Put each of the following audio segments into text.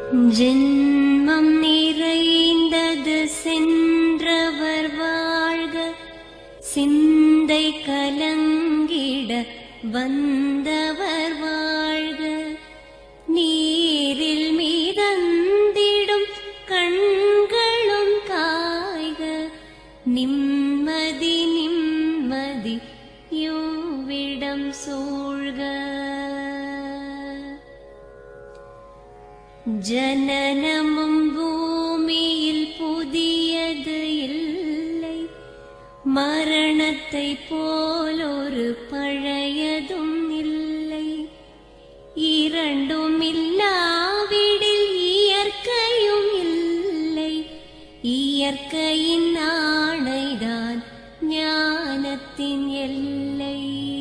ஜென்மம் நிறைந்தது சென்றவர் வாழ்க சிந்தை கலங்கிட வந்தவர் வாழ்க நீரில் மீதந்திடும் கண்களும் காய்க நிம்மதி நிம்மதி யோவிடம் சூழ்க ஜனனமும் பூமியில் புதியது இல்லை மரணத்தை போல் ஒரு பழையதும் இல்லை இரண்டும் இல்லாவிடில் இயற்கையும் இல்லை இயற்கையின் ஆணைதான் ஞானத்தின் எல்லை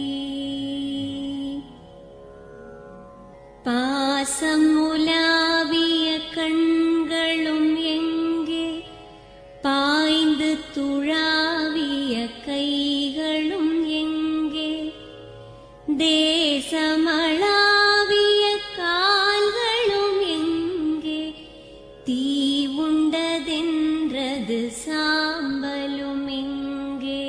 பாசம் உலாவிய கண்களும் எங்கே பாய்ந்து துழாவிய கைகளும் எங்கே தேசமளாவிய கால்களும் எங்கே தீ உண்டதென்றது சாம்பலும் எங்கே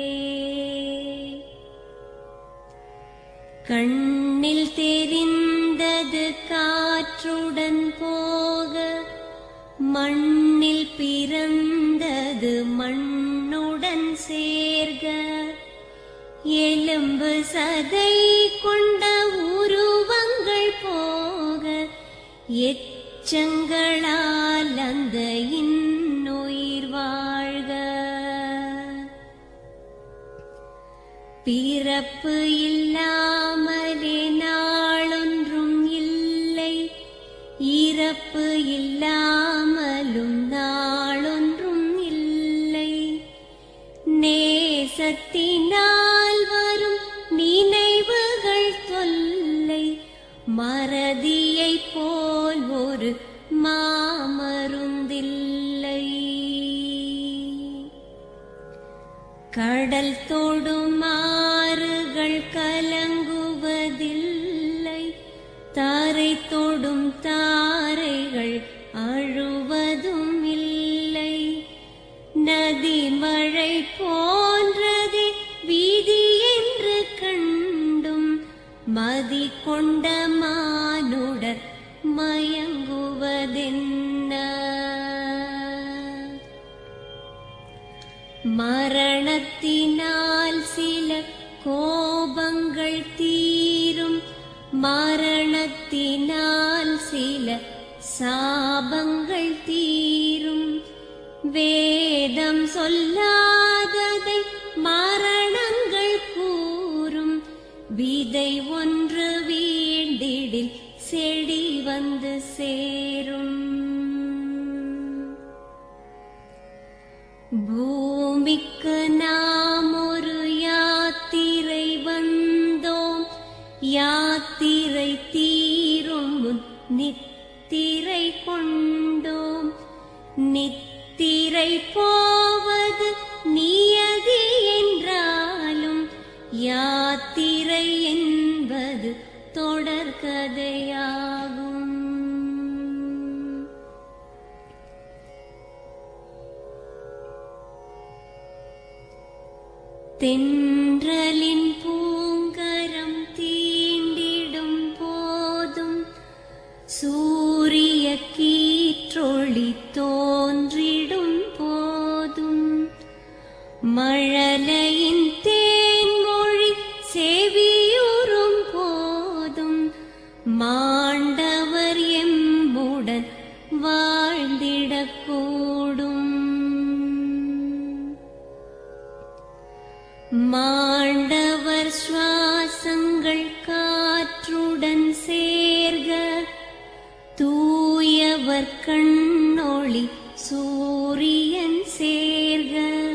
கண்ணில் தெரிந்தது காற்றுடன் போக மண்ணில் பிறந்தது மண்ணுடன் சேர்க எலும்பு சதை கொண்ட உருவங்கள் போக எச்சங்களால் அந்த இன்னுயிர் வாழ்க பிறப்பு இல்லாமலே நாளொன்றும் இல்லை இறப்பு இல்லாமலும் நாளொன்றும் இல்லை நேசத்தினால் வரும் நினைவுகள் தொல்லை மறதியைப் போல் ஒரு மாமருந்தில்லை கடல் தொடும் ஆறுகள் கலங்குவதில்லை தாரை தொடும் தாரைகள் அழுவதும் இல்லை நதி மழை போன்றதே வீதி என்று கண்டும் மதி கொண்ட மானுடர் மயங்குவதென்ன மரணத்தினால் சில கோபங்கள் தீரும் மரணத்தினால் சில சாபங்கள் தீரும் வேதம் சொல்லாததை மரணங்கள் கூறும் விதை ஒன்று வீண்டிடில் செடி வந்து சேரும் பூமிக்கு நாம் ஒரு யாத்திரை வந்தோம் யாத்திரை தீரும் முன் நித்திரை கொண்டோம் நித்திரை போவது நியதி என்றாலும் யாத்திரை என்பது தொடர்கதையாகும் தென்றலின் பூங்கரம் தீண்டிடும் போதும் சூரிய கீற்றொளி தோன்றிடும் போதும் மழலையின் தேன்மொழி செவியுறும் போதும் மாண்டவர் எம்முடன் வாழ்ந்திடக்கூடும் மாண்டவர் சுவாசங்கள் காற்றுடன் சேர்க தூயவர் கண்ணொளி சூரியன் சேர்க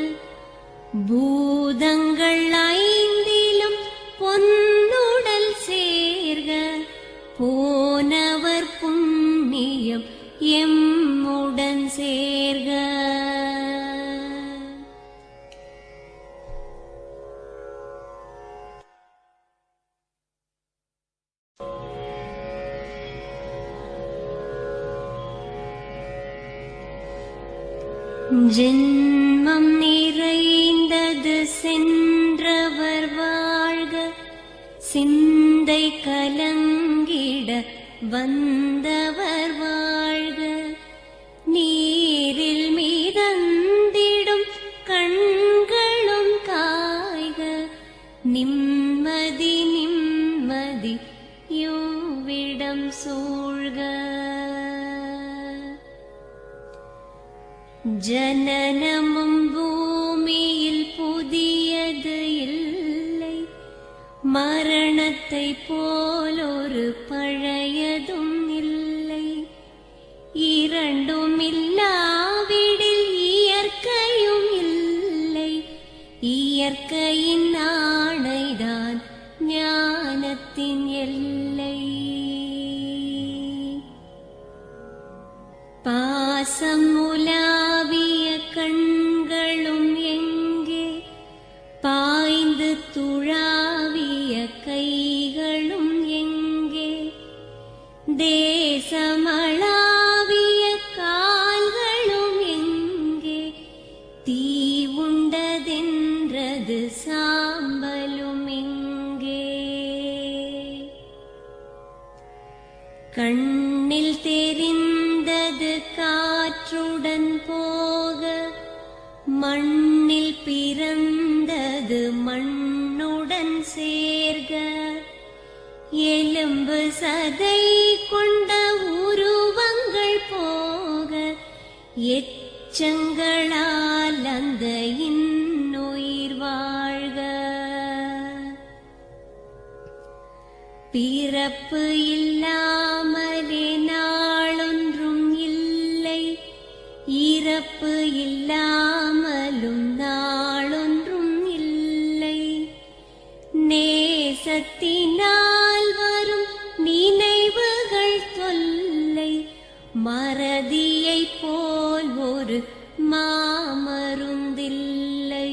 பூதங்கள் ஐந்திலும் பொன்னுடல் சேர்க போனவர் புண்ணியம் எம்முடன் சேர்க ஜென்மம் நிறைந்தது சென்றவர் வாழ்க சிந்தை கலங்கிட வந்தவர் வாழ்க நீரில் மீதந்திடும் கண்களும் காய்க நிம்மதி நிம்மதி யோவிடம் சூழ்க ஜனனமும் பூமியில் புதியது இல்லை மரணத்தை போலொரு பழையதும் இல்லை இரண்டும் இல்லாவிடில் இயற்கையும் இல்லை இயற்கையின் ஆணைதான் ஞானத்தின் எல்லை பாசம் உலாவிய கண்களும் எங்கே பாய்ந்து துழாவிய கைகளும் எங்கே தேசமளாவிய கால்களும் எங்கே தீ உண்டதென்றது சாம்பலும் எங்கே கண்ணில் தெரிந்தது காற்றுடன் போக மண்ணில் பிறந்தது மண்ணுடன் சேர்க எலும்பு சதை கொண்ட உருவங்கள் போக எச்சங்களால் அந்த இன்னுயிர் வாழ்க பிறப்பு இல்லாமலே நாளொன்றும் இல்லை இறப்பு இல்லாமலும் நாளொன்றும் இல்லை நேசத்தினால் வரும் நினைவுகள் தொல்லை மறதியைப் போல் ஒரு மாமருந்தில்லை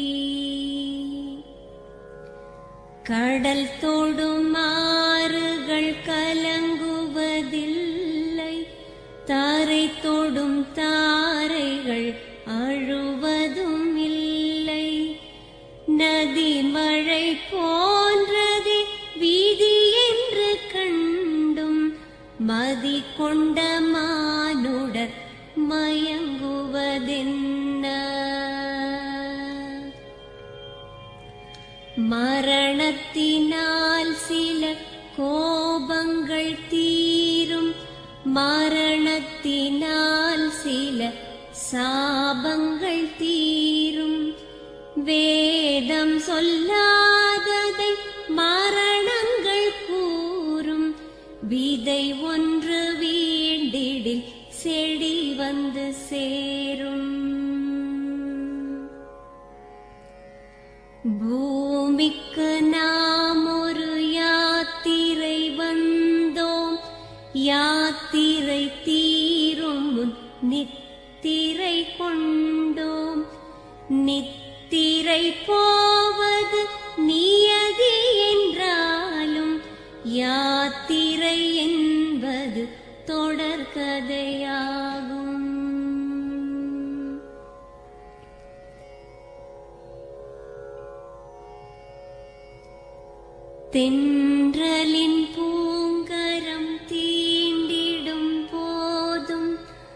கடல் தொடும் ஆறுகள் கலங்குவதில்லை தாரை தொடும் தாரைகள் அழுவதும் இல்லை நதி மழை போன்றதே வீதி என்று கண்டும் மதி கொண்ட மானுடர் மயங்குவதென்ன மரணத்தினால் சில கோபங்கள் தீரும் மரணத்தினால் சில சாபங்கள் தீரும் வேதம் சொல்லாததை மரணங்கள் கூறும் விதை ஒன்று வீண்டிடில் செடி வந்து சேரும் பூமிக்கு நாம் ஒரு யாத்திரை வந்தோம் யாத்திரை தீரும் முன் நித்திரை கொண்டோம் நித்திரை போவது நியதி என்றாலும் யாத்திரை என்பது தொடர்கதையாகும் தென்றலின் பூங்கரம் தீண்டிடும் போதும்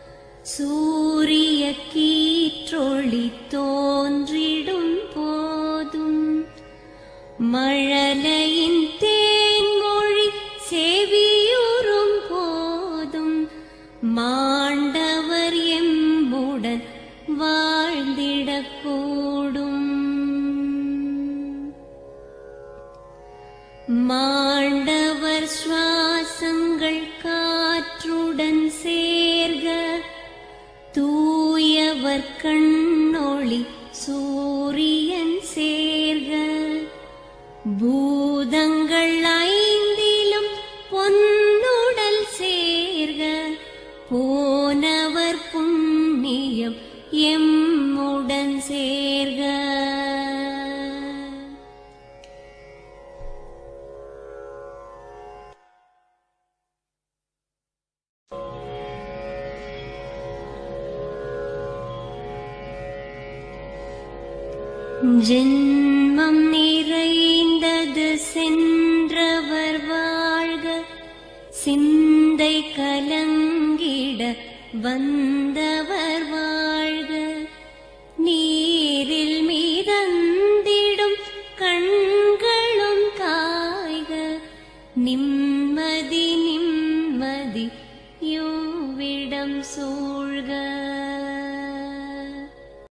சூரிய கீற்றொளி தோன்றிடும் போதும் மழலையின் தேன்மொழி செவியுறும் போதும் மாண்டவர் எம்முடன் வாழ்ந்திடக்கூடும் மாண்டவர் சுவாசங்கள் காற்றுடன் சேர்க தூயவர் கண்ணொளி சூரியன் சேர்க பூதங்கள் ஐந்திலும் பொன்னுடல் சேர்க போனவர் புண்ணியம் எம்முடன் சேர்க ஜென்மம் நிறைந்தது சென்றவர் வாழ்க சிந்தை கலங்கிட வந்தவர் வாழ்க